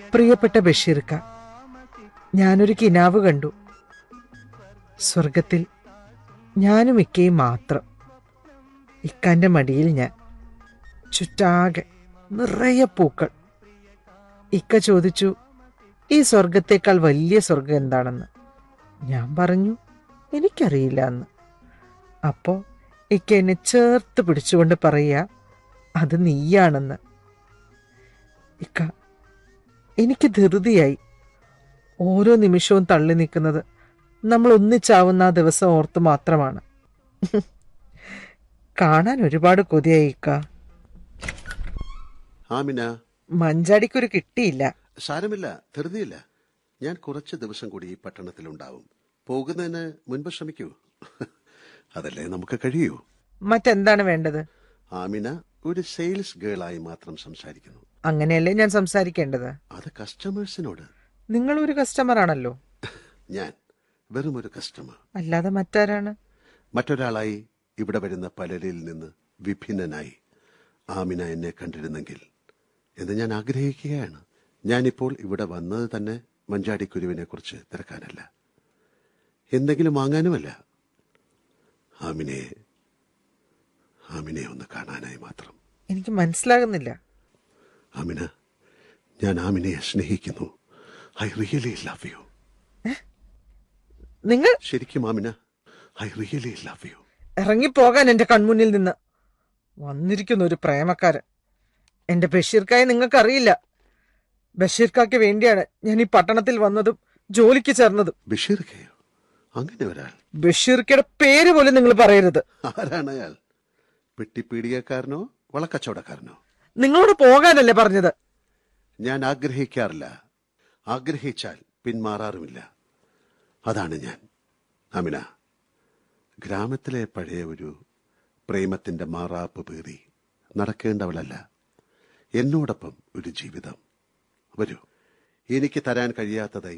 പ്രിയപ്പെട്ട ബഷീർക്ക ഞാനൊരു കിനാവ് കണ്ടു സ്വർഗത്തിൽ ഞാനും ഇക്കയും മാത്രം ഇക്കാന്റെ മടിയിൽ ഞാൻ ചുറ്റാകെ നിറയെ പൂക്കൾ ഇക്ക ചോദിച്ചു ഈ സ്വർഗത്തേക്കാൾ വലിയ സ്വർഗം എന്താണെന്ന് ഞാൻ പറഞ്ഞു എനിക്കറിയില്ല എന്ന് അപ്പോ ഇക്ക എന്നെ ചേർത്ത് പിടിച്ചുകൊണ്ട് പറയുക അത് നീയാണെന്ന് ഇക്ക എനിക്ക് ധൃതിയായി ഓരോ നിമിഷവും തള്ളി നിൽക്കുന്നത് നമ്മൾ ഒന്നിച്ചാവുന്ന ആ ദിവസം ഓർത്ത് മാത്രമാണ് കാണാൻ ഒരുപാട് കൊതിയായി ഇക്ക ആമിന മഞ്ചാടിക്കൊരു കിട്ടിയില്ല സാരമില്ല ധൃതിയില്ല ഞാൻ കുറച്ച് ദിവസം കൂടി ഈ പട്ടണത്തിലുണ്ടാവും പോകുന്നതിന് മുൻപ് ശ്രമിക്കൂ അതല്ലേ നമുക്ക് കഴിയൂ മറ്റെന്താണ് വേണ്ടത് ആമിന ഒരു സെയിൽസ് ഗേളായി മാത്രം സംസാരിക്കുന്നു അങ്ങനെയല്ലേ ഞാൻ സംസാരിക്കേണ്ടത് അത് കസ്റ്റമേഴ്സിനോട് നിങ്ങൾ ഒരു കസ്റ്റമർ ആണല്ലോ ഞാൻ വെറും ഒരു കസ്റ്റമർ അല്ലാതെ മറ്റാരാണ് മറ്റൊരാളായി ഇവിടെ വരുന്ന പലരിൽ നിന്ന് വിഭിന്നനായി ആമിന എന്നെ കണ്ടിരുന്നെങ്കിൽ എന്ന് ഞാൻ ആഗ്രഹിക്കുകയാണ് ഞാനിപ്പോൾ ഇവിടെ വന്നത് തന്നെ മഞ്ചാടിക്കുരുവിനെ കുറിച്ച് തിരക്കാനല്ല എന്തെങ്കിലും വാങ്ങാനുമല്ല ആമിനെ ആമിനെ ഒന്ന് കാണാനായി മാത്രം എനിക്ക് മനസ്സിലാകുന്നില്ല ആമിന ഞാൻ ആമിനയെ സ്നേഹിക്കുന്നു ഐ റിയലി ലവ് യു നിങ്ങൾ ശരിക്കും Amina I really love you ഇറങ്ങിപ്പോകാൻ എന്റെ കൺമുന്നിൽ നിന്ന് വന്നിരിക്കുന്ന ഒരു പ്രേമക്കാരൻ എന്റെ ബഷീർക്കായെ നിങ്ങൾക്കറിയില്ല ബഷീർക്കായ്ക്ക് വേണ്ടിയാണ് ഞാൻ ഈ പട്ടണത്തിൽ വന്നതും ജോലിക്ക് ചേർന്നതും ബഷീർ കെയോ അങ്ങനെ ഒരാൾ ബഷീർക്കയുടെ പേര് പോലും നിങ്ങൾ പറയരുത് ആരാണ് അയാൾ പെട്ടിപ്പീടികക്കാരനോ വളക്കച്ചവടക്കാരനോ നിങ്ങളോട് പോകാനല്ലേ പറഞ്ഞത് ഞാൻ ആഗ്രഹിക്കാറില്ല ആഗ്രഹിച്ചാൽ പിന്മാറാറുമില്ല അതാണ് ഞാൻ അമിന ഗ്രാമത്തിലെ പഴയ ഒരു പ്രേമത്തിന്റെ മാറാപ്പ് പേറി നടക്കേണ്ടവളല്ല എന്നോടൊപ്പം ഒരു ജീവിതം വരൂ എനിക്ക് തരാൻ കഴിയാത്തതായി